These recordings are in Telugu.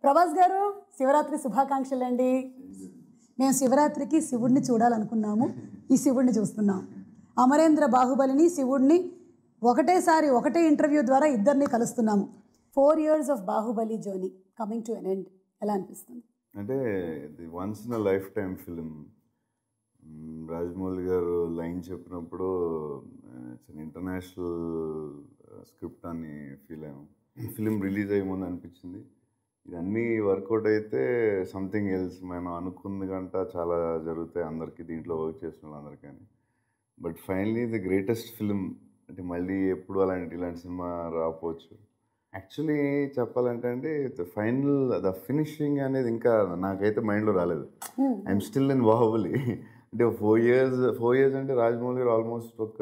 ప్రభాస్ గారు శివరాత్రి శుభాకాంక్షలు అండి మేము శివరాత్రికి శివుడిని చూడాలనుకున్నాము ఈ శివుడిని చూస్తున్నాం అమరేంద్ర బాహుబలిని శివుడిని ఒకటేసారి ఒకటే ఇంటర్వ్యూ ద్వారా ఇద్దరిని కలుస్తున్నాము four years of Baahubali journey coming to an end ఎలా అనిపిస్తుంది అంటే ఇది once in life time film Rajamouli garu line చెప్పినప్పుడు ఇట్స్ ఇంటర్నేషనల్ స్క్రిప్ట్ అని ఫీల్ అయ్యాము ఫిలిం రిలీజ్ అయ్యే ముందు అనిపించింది ఇవన్నీ వర్కౌట్ అయితే సంథింగ్ ఎల్స్ మనం అనుకుంది గంట చాలా జరుగుతాయి అందరికీ దీంట్లో వర్క్ చేసిన వాళ్ళందరికీ అని but finally the greatest film అంటే మళ్ళీ ఎప్పుడు అలాంటి ఇలాంటి సినిమా రాకపోవచ్చు యాక్చువల్లీ చెప్పాలంటే అండి ఫైనల్ ద ఫినిషింగ్ అనేది ఇంకా నాకైతే మైండ్లో రాలేదు ఐఎమ్ స్టిల్ ఇన్ బాహుబలి అంటే ఫోర్ ఇయర్స్ ఫోర్ ఇయర్స్ అంటే రాజమౌళి గారు ఆల్మోస్ట్ ఒక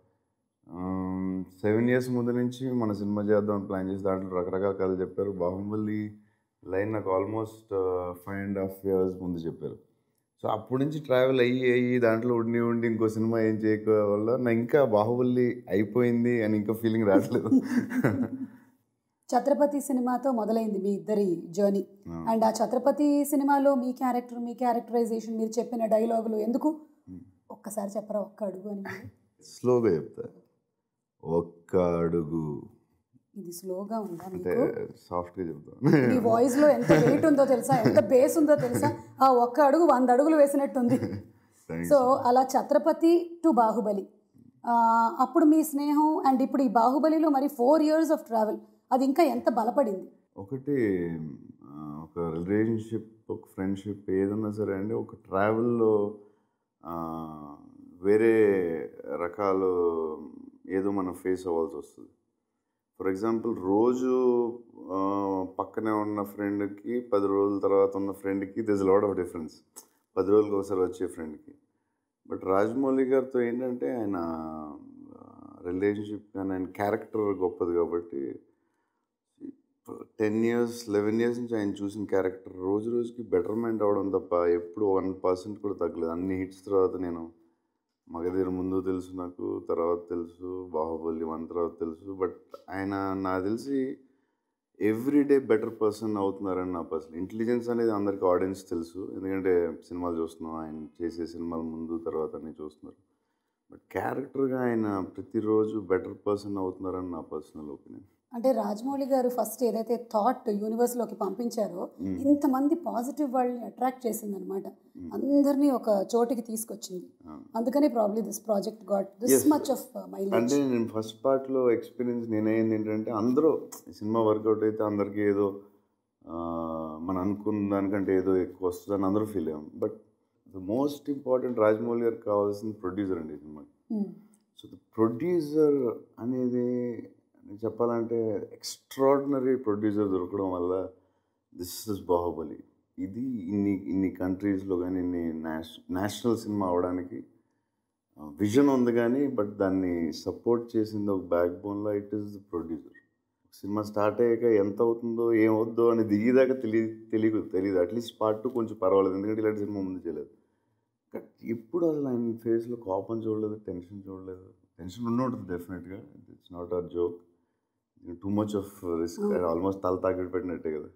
సెవెన్ ఇయర్స్ ముందు నుంచి మన సినిమా చేద్దాం ప్లాన్ చేసి దాంట్లో రకరకాల కథలు చెప్పారు బాహుబలి లైన్ నాకు almost five and half years ముందు చెప్పారు సో అప్పటి నుంచి ట్రావెల్ అయ్యి అయ్యి దాంట్లో ఉండి ఉండి ఇంకో సినిమా ఏం చేయక వల్ల నా ఇంకా బాహుబలి అయిపోయింది అని ఇంకా ఫీలింగ్ రావట్లేదు ఛత్రపతి సినిమాతో మొదలైంది మీ ఇద్దరి జర్నీ అండ్ ఆ ఛత్రపతి సినిమాలో మీ క్యారెక్టర్ మీ క్యారెక్టరైజేషన్ మీరు చెప్పిన డైలాగులు ఎందుకు ఒక్కసారి చెప్పరా ఒక్క అడుగు అని మీరు? స్లోగా చెప్తా ఒక్క అడుగు ఇది స్లోగా ఉందా అంటే మీకు సాఫ్ట్గా చెప్తాను మీ వాయిస్ లో ఎంత వెయిట్ ఉందో తెలుసా ఎంత బేస్ ఉందో తెలుసా ఆ ఒక్క అడుగు వంద అడుగులు వేసినట్టుంది Thanks. సో అలా ఛత్రపతి టు బాహుబలి ఆ, అప్పుడు మీ స్నేహం అండ్ ఇప్పుడు ఈ బాహుబలిలో మరి ఫోర్ ఇయర్స్ ఆఫ్ ట్రావెల్ అది ఇంకా ఎంత బలపడింది ఒకటి ఆ, ఒక రిలేషన్షిప్ ఒక ఫ్రెండ్షిప్ ఏదన్నా సరే అండి ఒక ట్రావెల్లో వేరే రకాలు ఏదో మనం ఫేస్ అవ్వాల్సి వస్తుంది ఫర్ ఎగ్జాంపుల్ రోజు ఆ, పక్కనే ఉన్న ఫ్రెండ్కి పది రోజుల తర్వాత ఉన్న ఫ్రెండ్కి దిస్ లాట్ ఆఫ్ డిఫరెన్స్ పది రోజులకి ఒకసారి వచ్చే ఫ్రెండ్కి బట్ రాజమౌళి గారితో ఏంటంటే ఆయన రిలేషన్షిప్ కానీ ఆయన క్యారెక్టర్ గొప్పది కాబట్టి టెన్ ఇయర్స్ లెవెన్ ఇయర్స్ నుంచి ఆయన చూసిన క్యారెక్టర్ రోజు రోజుకి బెటర్మెంట్ అవ్వడం తప్ప ఎప్పుడు వన్ పర్సెంట్ కూడా తగ్గలేదు అన్ని హిట్స్ తర్వాత నేను మగధీర ముందు తెలుసు నాకు తర్వాత తెలుసు బాహుబలి వన్ తర్వాత తెలుసు బట్ ఆయన నాకు తెలిసి ఎవ్రీడే బెటర్ పర్సన్ అవుతున్నారని నా పర్సన్ ఇంటెలిజెన్స్ అనేది అందరికీ ఆడియన్స్ తెలుసు ఎందుకంటే సినిమాలు చూస్తున్నాం ఆయన చేసే సినిమాలు ముందు తర్వాత అన్నీ చూస్తున్నారు బట్ క్యారెక్టర్గా ఆయన ప్రతిరోజు బెటర్ పర్సన్ అవుతున్నారని నా పర్సనల్ ఒపీనియన్ అంటే రాజమౌళి గారు ఫస్ట్ ఏదైతే థాట్ యూనివర్స్ లోకి పంపించారో ఇంతమంది పాజిటివ్ వాళ్ళని అట్రాక్ట్ చేసింది అనమాట అందరినీ ఒక చోటికి తీసుకొచ్చింది అందుకనే probably this project got this much of mileage అంటే నేను ఫస్ట్ పార్ట్లో ఎక్స్పీరియన్స్ నేనైంది ఏంటంటే అందరూ ఈ సినిమా వర్కౌట్ అయితే అందరికీ ఏదో ఆ, మనం అనుకున్న దానికంటే ఏదో ఎక్కువ వస్తుందని అందరూ ఫీల్ అయ్యాం but the most important Rajamouli గారికి కావాల్సింది ప్రొడ్యూసర్ అండి ఈ సినిమాకి సో ద ప్రొడ్యూసర్ అనేది నేను చెప్పాలంటే ఎక్స్ట్రాడినరీ ప్రొడ్యూసర్ దొరకడం వల్ల దిస్ ఇస్ బాహుబలి ఇది ఇన్ని ఇన్ని కంట్రీస్లో కానీ ఇన్ని నేష్ నేషనల్ సినిమా అవడానికి విజన్ ఉంది కానీ బట్ దాన్ని సపోర్ట్ చేసింది ఒక బ్యాక్ బోన్లో it is the producer cinema start అయ్యాక ఎంత అవుతుందో ఏమవుద్దో అని దిగేదాకా తెలియ తెలియదు తెలియదు అట్లీస్ట్ పార్ట్ టూ కొంచెం పర్వాలేదు ఎందుకంటే ఇలాంటి సినిమా ముందు చేయలేదు బట్ ఎప్పుడు అసలు ఆయన ఫేస్లో కోపం చూడలేదు టెన్షన్ చూడలేదు టెన్షన్ ఉండి ఉంటుంది డెఫినెట్గా it's not a joke too much of risk almost తల తాకిడి పెట్టినట్టే కదా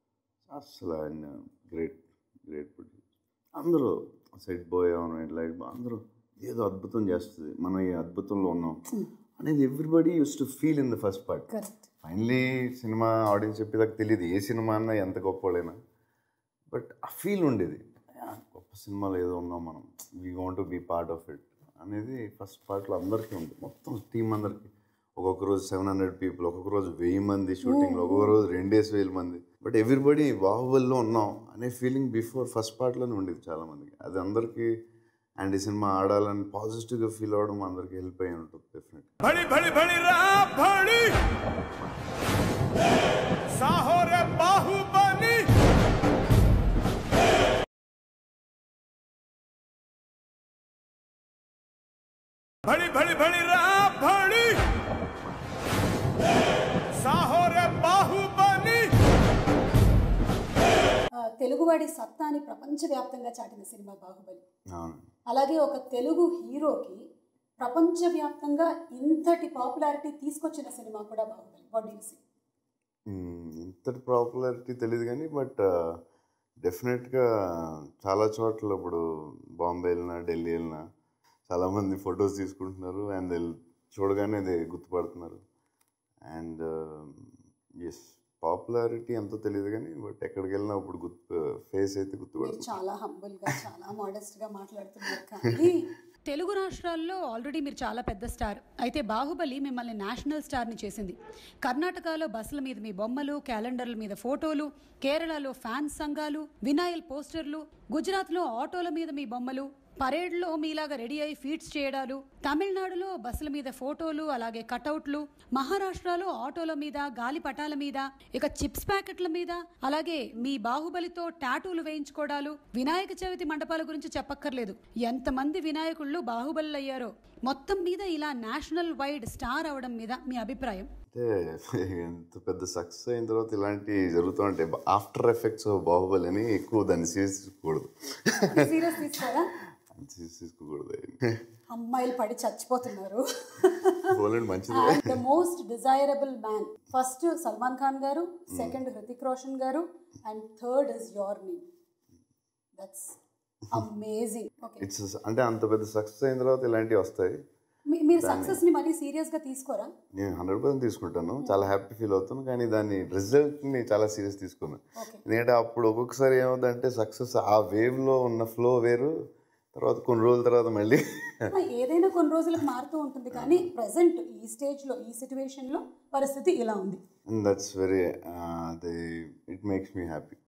అసలు ఆయన గ్రేట్ గ్రేట్ ప్రొడ్యూసర్ అందరూ సెట్ బాయ్ అవును లైట్ అందరూ ఏదో అద్భుతం చేస్తుంది మనం ఈ అద్భుతంలో ఉన్నాం అనేది everybody used to feel in the first part correct finally cinema audience చెప్పేదాకా తెలియదు ఏ సినిమా అన్నా ఎంత గొప్పవాడైనా బట్ ఆ ఫీల్ ఉండేది "ఆ, గొప్ప సినిమాలో ఏదో ఉన్నాం మనం we want to be part of it అనేది ఫస్ట్ పార్ట్లో అందరికీ ఉంటుంది మొత్తం టీం అందరికీ ఒక్కొక్క రోజు సెవెన్ హండ్రెడ్ పీపుల్ ఒక్కొక్క రోజు వెయ్యి మంది షూటింగ్లో ఒక్కొక్క రోజు రెండేసి వేల మంది బట్ ఎవ్రీబడి బాహుబలిలో ఉన్నాం అనే ఫీలింగ్ బిఫోర్ ఫస్ట్ పార్ట్లోనే ఉండేది చాలామందికి అది అందరికీ అండ్ ఈ సినిమా ఆడాలని పాజిటివ్గా ఫీల్ అవ్వడం అందరికీ హెల్ప్ అయ్యి ఉంటుంది డెఫినెట్ भड़ी भड़ी भड़ी रा भड़ी साहो रे बाहुबली भड़ी भड़ी भड़ी रा भड़ी साहो रे बाहुबली ఆ, తెలుగువాడి సత్తాని ప్రపంచవ్యాప్తంగా చాటిన సినిమా బాహుబలి అవును అలాగే ఒక తెలుగు హీరోకి ప్రపంచవ్యాప్తంగా ఇంతటి పాపులారిటీ తీసుకొచ్చిన సినిమా కూడా Baahubali what do see hmm. ఇంతటి పాపులారిటీ తెలియదు కానీ బట్ డెఫినెట్గా చాలా చోట్ల ఇప్పుడు బాంబే వెళ్ళినా ఢిల్లీ వెళ్ళినా చాలామంది ఫొటోస్ తీసుకుంటున్నారు అండ్ చూడగానే అది గుర్తుపడుతున్నారు అండ్ ఎస్ పాపులారిటీ ఎంతో తెలియదు కానీ బట్ ఎక్కడికి వెళ్ళినా ఇప్పుడు గుర్తు ఫేస్ అయితే మీరు గుర్తుపడుతుంది చాలా హంబుల్గా చాలా మోడెస్ట్గా మాట్లాడుతున్నారు కానీ తెలుగు రాష్ట్రాల్లో ఆల్రెడీ మీరు చాలా పెద్ద స్టార్ అయితే బాహుబలి మిమ్మల్ని నేషనల్ స్టార్ని చేసింది కర్ణాటకలో బస్సుల మీద మీ బొమ్మలు క్యాలెండర్ల మీద ఫోటోలు కేరళలో ఫ్యాన్స్ సంఘాలు వినాయల్ పోస్టర్లు గుజరాత్లో ఆటోల మీద మీ బొమ్మలు పరేడ్లో మీలాగా రెడీ అయి ఫీట్స్ చేయడాలు తమిళనాడులో బస్సుల మీద ఫోటోలు అలాగే కటౌట్లు మహారాష్ట్రలో ఆటోల మీద గాలి పటాల మీద ఇక చిప్స్ ప్యాకెట్ల మీద అలాగే మీ బాహుబలితో టాటూలు వేయించుకోవడాలు వినాయక చవితి మండపాల గురించి చెప్పక్కర్లేదు ఎంతమంది వినాయకుళ్ళు బాహుబలి అయ్యారో మొత్తం మీద ఇలా నేషనల్ వైడ్ స్టార్ అవడం మీద మీ అభిప్రాయం అంటే ఎంత పెద్ద సక్సెస్ అయిన తర్వాత ఇలాంటి జరుగుతూ ఉంటాయి ఆఫ్టర్ ఎఫెక్ట్స్ బాహుబలి అని ఎక్కువ దాన్ని సీరియస్ తీసుకోకూడదు సీరియస్ తీసుకోరా సీరియస్ తీసుకోకూడదు అమ్మాయిలు పడి చచ్చిపోతున్నారు పోలండి మంచిది the most desirable man first Salman Khan garu second Hrithik Roshan garu and third is your name that's amazing okay it's అంటే అంత పెద్ద సక్సెస్ అయిన తర్వాత ఇలాంటివి వస్తాయి మీరు సక్సెస్ ని మరీ సీరియస్ గా తీసుకోరా నేను హండ్రెడ్ పర్సెంట్ తీసుకుంటాను చాలా హ్యాపీ ఫీల్ అవుతాను కానీ దాని రిజల్ట్ని చాలా సీరియస్ తీసుకున్నాను ఓకే ఎందుకంటే అప్పుడు ఒక్కొక్కసారి ఏమవుతుందంటే సక్సెస్ ఆ వేవ్లో ఉన్న ఫ్లో వేరు తర్వాత కొన్ని రోజుల తర్వాత మళ్ళీ ఏదైనా కొన్ని రోజులకు మారుతూ ఉంటుంది కానీ ప్రజెంట్ ఈ స్టేజ్ లో ఈ సిచ్యువేషన్ లో పరిస్థితి ఇలా ఉంది దట్స్ వెరీ అది ఇట్ మేక్స్ మీ హ్యాపీ